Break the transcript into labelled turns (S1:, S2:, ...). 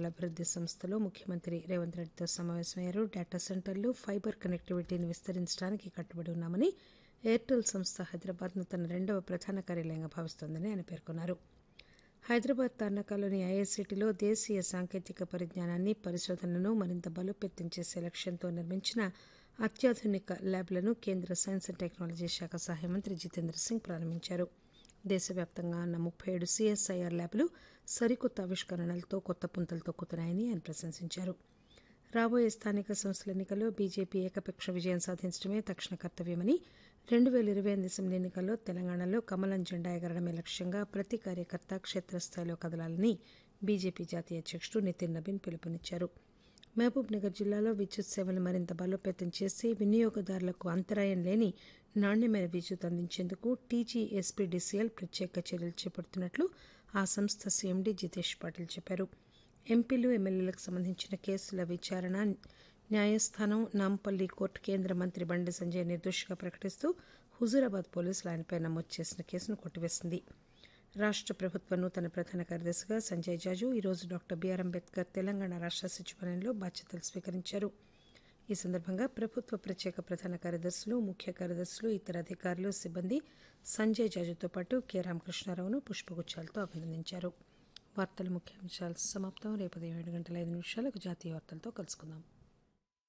S1: వ్యవహారాల అభివృద్ది సంస్థలో ముఖ్యమంత్రి రేవంత్ రెడ్డితో సమావేశమయ్యారు డేటా సెంటర్లు ఫైబర్ కనెక్టివిటీని విస్తరించడానికి కట్టుబడి ఉన్నామని ఎయిర్టెల్ సంస్థ హైదరాబాద్ను తన రెండవ ప్రధాన కార్యాలయంగా భావిస్తోందని ఆయన పేర్కొన్నారు హైదరాబాద్ తార్నాకాలోని ఐఐసిటిలో దేశీయ సాంకేతిక పరిజ్ఞానాన్ని పరిశోధనలను మరింత బలోపేతం చేసే లక్ష్యంతో నిర్మించిన అత్యాధునిక ల్యాబ్లను కేంద్ర సైన్స్ అండ్ టెక్నాలజీ శాఖ సహాయ మంత్రి జితేంద్ర సింగ్ ప్రారంభించారు దేశవ్యాప్తంగా ఉన్న ముప్పై ఏడు సిఎస్ఐఆర్ ల్యాబ్లు సరికొత్త ఆవిష్కరణలతో కొత్త పుంతలు తొక్కుతున్నాయని ఆయన ప్రశంసించారు రాబోయే స్థానిక సంస్థల ఎన్నికల్లో బీజేపీ ఏకపక్ష విజయం సాధించడమే తక్షణ కర్తవ్యమని రెండు వేల ఇరవై ఎనిమిది అసెంబ్లీ ఎన్నికల్లో తెలంగాణలో కమలం జెండా ఎగరడమే లక్ష్యంగా ప్రతి కార్యకర్త క్షేత్రస్థాయిలో కదలాలని బీజేపీ జాతీయ అధ్యక్షుడు నితిన్ నబీన్ పిలుపునిచ్చారు మహబూబ్ నగర్ జిల్లాలో విద్యుత్ సేవలు మరింత బలోపేతం చేసి వినియోగదారులకు అంతరాయం లేని నాణ్యమైన విద్యుత్ అందించేందుకు టీజీ ఎస్పీడీసీఎల్ ప్రత్యేక చర్యలు చేపడుతున్నట్లు ఆ సంస్థ సీఎండీ జితేష్ పాటిల్ చెప్పారు ఎంపీలు ఎమ్మెల్యేలకు సంబంధించిన కేసుల విచారణ న్యాయస్థానం నాంపల్లి కోర్టు కేంద్ర మంత్రి బండి సంజయ్ నిర్దోషిగా ప్రకటిస్తూ హుజూరాబాద్ పోలీసులు ఆయనపై నమోదు చేసిన కేసును కొట్టివేసింది రాష్ట ప్రభుత్వ నూతన ప్రధాన కార్యదర్శిగా సంజయ్ జాజు ఈరోజు డాక్టర్ బీఆర్ అంబేద్కర్ తెలంగాణ రాష్ట సచివాలయంలో బాధ్యతలు స్వీకరించారు ఈ సందర్భంగా ప్రభుత్వ ప్రత్యేక ప్రధాన కార్యదర్శులు ముఖ్య కార్యదర్శులు ఇతర అధికారులు సిబ్బంది సంజయ్ జాజుతో పాటు కె రామకృష్ణారావును పుష్పగుచ్చాలతో అభినందించారు వార్తల ముఖ్యాంశాలు సమాప్తం రేపు ఉదయం ఏడు గంటల ఐదు నిమిషాలకు జాతీయ వార్తలతో కలుసుకుందాం